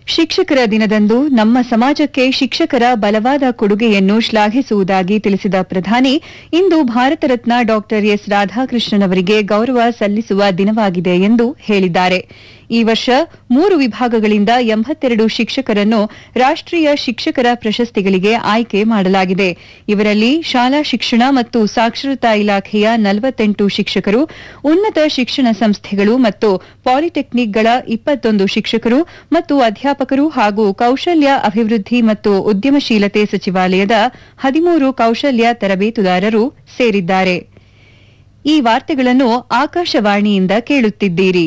ಶಿಕ್ಷಕರ ದಿನದಂದು ನಮ್ಮ ಸಮಾಜಕ್ಕೆ ಶಿಕ್ಷಕರ ಬಲವಾದ ಕೊಡುಗೆಯನ್ನು ಶ್ಲಾಘಿಸುವುದಾಗಿ ತಿಳಿಸಿದ ಪ್ರಧಾನಿ ಇಂದು ಭಾರತ ರತ್ನ ಡಾ ಎಸ್ ರಾಧಾಕೃಷ್ಣನ್ ಅವರಿಗೆ ಗೌರವ ಸಲ್ಲಿಸುವ ದಿನವಾಗಿದೆ ಎಂದು ಹೇಳಿದ್ದಾರೆ ಈ ವರ್ಷ ಮೂರು ವಿಭಾಗಗಳಿಂದ ಎಂಬತ್ತೆರಡು ಶಿಕ್ಷಕರನ್ನು ರಾಷ್ಟೀಯ ಶಿಕ್ಷಕರ ಪ್ರಶಸ್ತಿಗಳಿಗೆ ಆಯ್ಕೆ ಮಾಡಲಾಗಿದೆ ಇವರಲ್ಲಿ ಶಾಲಾ ಶಿಕ್ಷಣ ಮತ್ತು ಸಾಕ್ಷರತಾ ಇಲಾಖೆಯ ನಲವತ್ತೆಂಟು ಶಿಕ್ಷಕರು ಉನ್ನತ ಶಿಕ್ಷಣ ಸಂಸ್ಥೆಗಳು ಮತ್ತು ಪಾಲಿಟೆಕ್ನಿಕ್ಗಳ ಇಪ್ಪತ್ತೊಂದು ಶಿಕ್ಷಕರು ಮತ್ತು ಅಧ್ಯಾಪಕರು ಹಾಗೂ ಕೌಶಲ್ಯ ಅಭಿವೃದ್ಧಿ ಮತ್ತು ಉದ್ಯಮಶೀಲತೆ ಸಚಿವಾಲಯದ ಹದಿಮೂರು ಕೌಶಲ್ಯ ತರಬೇತುದಾರರು ಸೇರಿದ್ದಾರೆ ಈ ವಾರ್ತೆಗಳನ್ನು ಆಕಾಶವಾಣಿಯಿಂದ ಕೇಳುತ್ತಿದ್ದೀರಿ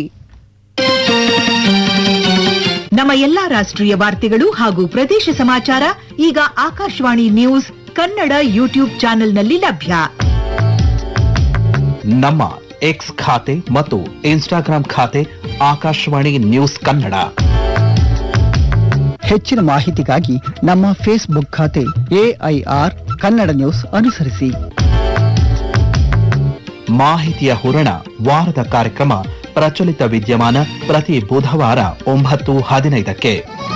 ನಮ್ಮ ಎಲ್ಲಾ ರಾಷ್ಟ್ರೀಯ ವಾರ್ತೆಗಳು ಹಾಗೂ ಪ್ರದೇಶ ಸಮಾಚಾರ ಈಗ ಆಕಾಶವಾಣಿ ನ್ಯೂಸ್ ಕನ್ನಡ ಯೂಟ್ಯೂಬ್ ಚಾನೆಲ್ನಲ್ಲಿ ಲಭ್ಯ ನಮ್ಮ ಎಕ್ಸ್ ಖಾತೆ ಮತ್ತು ಇನ್ಸ್ಟಾಗ್ರಾಂ ಖಾತೆ ಆಕಾಶವಾಣಿ ನ್ಯೂಸ್ ಕನ್ನಡ ಹೆಚ್ಚಿನ ಮಾಹಿತಿಗಾಗಿ ನಮ್ಮ ಫೇಸ್ಬುಕ್ ಖಾತೆ ಎಐಆರ್ ಕನ್ನಡ ನ್ಯೂಸ್ ಅನುಸರಿಸಿ ಮಾಹಿತಿಯ ಹೂರಣ ವಾರದ ಕಾರ್ಯಕ್ರಮ ಪ್ರಚಲಿತ ವಿದ್ಯಮಾನ ಪ್ರತಿ ಬುಧವಾರ ಒಂಬತ್ತು ಹದಿನೈದಕ್ಕೆ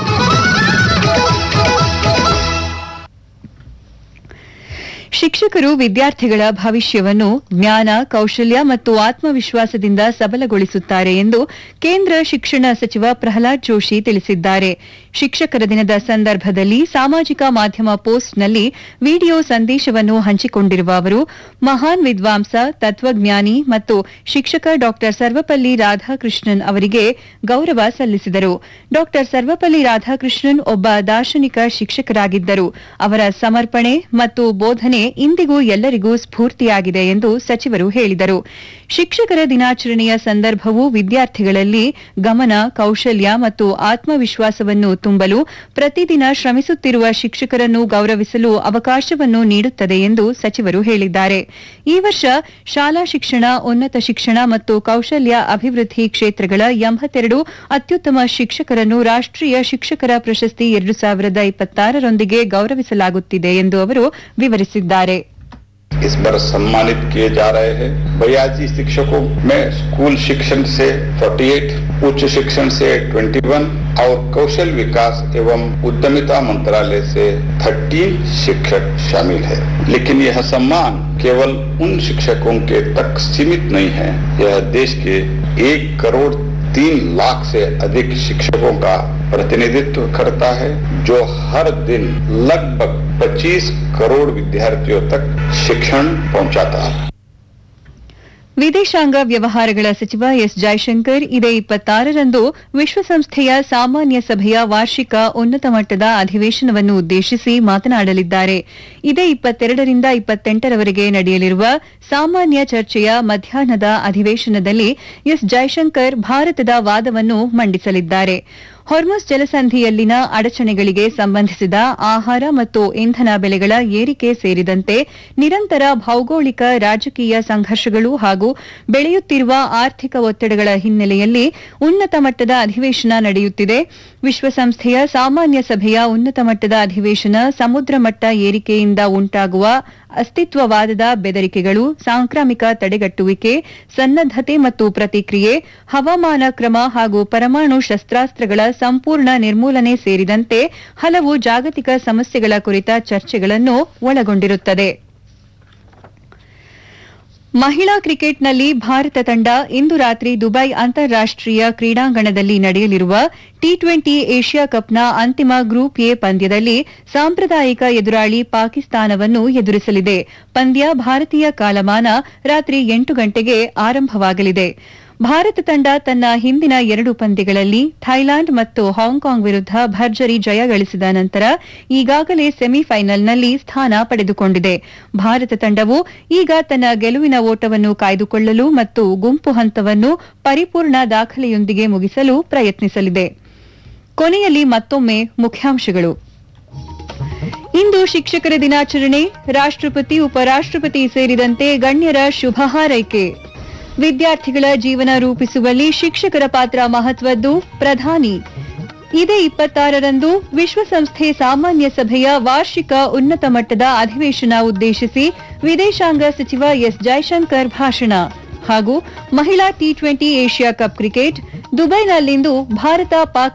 ಶಿಕ್ಷಕರು ವಿದ್ಯಾರ್ಥಿಗಳ ಭವಿಷ್ಯವನ್ನು ಜ್ಞಾನ ಕೌಶಲ್ಯ ಮತ್ತು ಆತ್ಮವಿಶ್ವಾಸದಿಂದ ಸಬಲಗೊಳಿಸುತ್ತಾರೆ ಎಂದು ಕೇಂದ್ರ ಶಿಕ್ಷಣ ಸಚಿವ ಪ್ರಹ್ಲಾದ್ ಜೋಶಿ ತಿಳಿಸಿದ್ದಾರೆ ಶಿಕ್ಷಕರ ದಿನದ ಸಂದರ್ಭದಲ್ಲಿ ಸಾಮಾಜಿಕ ಮಾಧ್ಯಮ ಪೋಸ್ಟ್ನಲ್ಲಿ ವಿಡಿಯೋ ಸಂದೇಶವನ್ನು ಹಂಚಿಕೊಂಡಿರುವ ಅವರು ಮಹಾನ್ ವಿದ್ವಾಂಸ ತತ್ವಜ್ಞಾನಿ ಮತ್ತು ಶಿಕ್ಷಕ ಡಾ ಸರ್ವಪಲ್ಲಿ ರಾಧಾಕೃಷ್ಣನ್ ಅವರಿಗೆ ಗೌರವ ಸಲ್ಲಿಸಿದರು ಡಾ ಸರ್ವಪಲ್ಲಿ ರಾಧಾಕೃಷ್ಣನ್ ಒಬ್ಬ ದಾರ್ಶನಿಕ ಶಿಕ್ಷಕರಾಗಿದ್ದರು ಅವರ ಸಮರ್ಪಣೆ ಮತ್ತು ಬೋಧನೆ ಇಂದಿಗೂ ಎಲ್ಲರಿಗೂ ಸ್ಫೂರ್ತಿಯಾಗಿದೆ ಎಂದು ಸಚಿವರು ಹೇಳಿದರು ಶಿಕ್ಷಕರ ದಿನಾಚರಣೆಯ ಸಂದರ್ಭವು ವಿದ್ಯಾರ್ಥಿಗಳಲ್ಲಿ ಗಮನ ಕೌಶಲ್ಯ ಮತ್ತು ಆತ್ಮವಿಶ್ವಾಸವನ್ನು ತುಂಬಲು ಪ್ರತಿದಿನ ಶ್ರಮಿಸುತ್ತಿರುವ ಶಿಕ್ಷಕರನ್ನು ಗೌರವಿಸಲು ಅವಕಾಶವನ್ನು ನೀಡುತ್ತದೆ ಎಂದು ಸಚಿವರು ಹೇಳಿದ್ದಾರೆ ಈ ವರ್ಷ ಶಾಲಾ ಶಿಕ್ಷಣ ಉನ್ನತ ಶಿಕ್ಷಣ ಮತ್ತು ಕೌಶಲ್ಯ ಅಭಿವೃದ್ಧಿ ಕ್ಷೇತ್ರಗಳ ಎಂಬತ್ತೆರಡು ಅತ್ಯುತ್ತಮ ಶಿಕ್ಷಕರನ್ನು ರಾಷ್ಟೀಯ ಶಿಕ್ಷಕರ ಪ್ರಶಸ್ತಿ ಎರಡು ಸಾವಿರದ ಇಪ್ಪತ್ತಾರರೊಂದಿಗೆ ಗೌರವಿಸಲಾಗುತ್ತಿದೆ ಎಂದು ಅವರು ವಿವರಿಸಿದ್ದಾರೆ इस बार सम्मानित किए जा रहे हैं बयासी शिक्षकों में स्कूल शिक्षण से 48, उच्च शिक्षण से 21 और कौशल विकास एवं उद्यमिता मंत्रालय से 13 शिक्षक शामिल है लेकिन यह सम्मान केवल उन शिक्षकों के तक सीमित नहीं है यह देश के एक करोड़ तीन लाख से अधिक शिक्षकों का प्रतिनिधित्व करता है जो हर दिन लगभग 25 करोड़ विद्यार्थियों तक शिक्षण पहुंचाता है ವಿದೇಶಾಂಗ ವ್ಯವಹಾರಗಳ ಸಚಿವ ಎಸ್ ಜೈಶಂಕರ್ ಇದೇ ಇಪ್ಪತ್ತಾರರಂದು ವಿಶ್ವಸಂಸ್ಥೆಯ ಸಾಮಾನ್ಯ ಸಭೆಯ ವಾರ್ಷಿಕ ಉನ್ನತ ಮಟ್ಟದ ಅಧಿವೇಶನವನ್ನು ಉದ್ದೇಶಿಸಿ ಮಾತನಾಡಲಿದ್ದಾರೆ ಇದೇ ಇಪ್ಪತ್ತೆರಡರಿಂದ ಇಪ್ಪತ್ತೆಂಟರವರೆಗೆ ನಡೆಯಲಿರುವ ಸಾಮಾನ್ಯ ಚರ್ಚೆಯ ಮಧ್ಯಾಹ್ನದ ಅಧಿವೇಶನದಲ್ಲಿ ಎಸ್ ಜೈಶಂಕರ್ ಭಾರತದ ವಾದವನ್ನು ಮಂಡಿಸಲಿದ್ದಾರೆ ಹೊರ್ಮುಸ್ ಜಲಸಂಧಿಯಲ್ಲಿನ ಅಡಚಣೆಗಳಿಗೆ ಸಂಬಂಧಿಸಿದ ಆಹಾರ ಮತ್ತು ಇಂಧನ ಬೆಲೆಗಳ ಏರಿಕೆ ಸೇರಿದಂತೆ ನಿರಂತರ ಭೌಗೋಳಿಕ ರಾಜಕೀಯ ಸಂಘರ್ಷಗಳು ಹಾಗೂ ಬೆಳೆಯುತ್ತಿರುವ ಆರ್ಥಿಕ ಒತ್ತಡಗಳ ಹಿನ್ನೆಲೆಯಲ್ಲಿ ಉನ್ನತ ಮಟ್ಟದ ಅಧಿವೇಶನ ನಡೆಯುತ್ತಿದೆ ವಿಶ್ವಸಂಸ್ಥೆಯ ಸಾಮಾನ್ಯ ಸಭೆಯ ಉನ್ನತ ಮಟ್ಟದ ಅಧಿವೇಶನ ಸಮುದ್ರ ಮಟ್ಟ ಏರಿಕೆಯಿಂದ ಉಂಟಾಗುವ ಅಸ್ತಿತ್ವವಾದದ ಬೆದರಿಕೆಗಳು ಸಾಂಕ್ರಾಮಿಕ ತಡೆಗಟ್ಟುವಿಕೆ ಸನ್ನದ್ದತೆ ಮತ್ತು ಪ್ರತಿಕ್ರಿಯೆ ಹವಾಮಾನ ಕ್ರಮ ಹಾಗೂ ಪರಮಾಣು ಶಸ್ತ್ರಾಸ್ತ್ರಗಳ ಸಂಪೂರ್ಣ ನಿರ್ಮೂಲನೆ ಸೇರಿದಂತೆ ಹಲವು ಜಾಗತಿಕ ಸಮಸ್ಯೆಗಳ ಕುರಿತ ಚರ್ಚೆಗಳನ್ನು ಒಳಗೊಂಡಿರುತ್ತದೆ ಮಹಿಳಾ ಕ್ರಿಕೆಟ್ನಲ್ಲಿ ಭಾರತ ತಂಡ ಇಂದು ರಾತ್ರಿ ದುಬೈ ಅಂತಾರಾಷ್ಟೀಯ ಕ್ರೀಡಾಂಗಣದಲ್ಲಿ ನಡೆಯಲಿರುವ ಟಿ ಟ್ವೆಂಟಿ ಏಷ್ಯಾ ಕಪ್ನ ಅಂತಿಮ ಗ್ರೂಪ್ ಎ ಪಂದ್ಯದಲ್ಲಿ ಸಾಂಪ್ರದಾಯಿಕ ಎದುರಾಳಿ ಪಾಕಿಸ್ತಾನವನ್ನು ಎದುರಿಸಲಿದೆ ಪಂದ್ಯ ಭಾರತೀಯ ಕಾಲಮಾನ ರಾತ್ರಿ ಎಂಟು ಗಂಟೆಗೆ ಆರಂಭವಾಗಲಿದೆ ಭಾರತ ತಂಡ ತನ್ನ ಹಿಂದಿನ ಎರಡು ಪಂದ್ಯಗಳಲ್ಲಿ ಥೈಲ್ಯಾಂಡ್ ಮತ್ತು ಹಾಂಕಾಂಗ್ ವಿರುದ್ಧ ಭರ್ಜರಿ ಜಯ ಗಳಿಸಿದ ನಂತರ ಈಗಾಗಲೇ ಸೆಮಿಫೈನಲ್ನಲ್ಲಿ ಸ್ಥಾನ ಪಡೆದುಕೊಂಡಿದೆ ಭಾರತ ತಂಡವು ಈಗ ತನ್ನ ಗೆಲುವಿನ ಓಟವನ್ನು ಕಾಯ್ದುಕೊಳ್ಳಲು ಮತ್ತು ಗುಂಪು ಹಂತವನ್ನು ಪರಿಪೂರ್ಣ ದಾಖಲೆಯೊಂದಿಗೆ ಮುಗಿಸಲು ಪ್ರಯತ್ನಿಸಲಿದೆ ಕೊನೆಯಲ್ಲಿ ಮತ್ತೊಮ್ಮೆ ಮುಖ್ಯಾಂಶಗಳು ಇಂದು ಶಿಕ್ಷಕರ ದಿನಾಚರಣೆ ರಾಷ್ಟ್ರಪತಿ ಉಪರಾಷ್ಟ್ರಪತಿ ಸೇರಿದಂತೆ ಗಣ್ಯರ ಶುಭ ಹಾರೈಕೆ ವಿದ್ಯಾರ್ಥಿಗಳ ಜೀವನ ರೂಪಿಸುವಲ್ಲಿ ಶಿಕ್ಷಕರ ಪಾತ್ರ ಮಹತ್ವದ್ದು ಪ್ರಧಾನಿ ಇದೇ ಇಪ್ಪತ್ತಾರರಂದು ವಿಶ್ವಸಂಸ್ಥೆ ಸಾಮಾನ್ಯ ಸಭೆಯ ವಾರ್ಷಿಕ ಉನ್ನತ ಮಟ್ಟದ ಅಧಿವೇಶನ ಉದ್ದೇಶಿಸಿ ವಿದೇಶಾಂಗ ಸಚಿವ ಎಸ್ ಜೈಶಂಕರ್ ಭಾಷಣ ಹಾಗೂ ಮಹಿಳಾ T twenty Asia cup cricket ದುಬೈನಲ್ಲಿಂದು ಭಾರತ ಪಾಕಿಸ್ತಾನ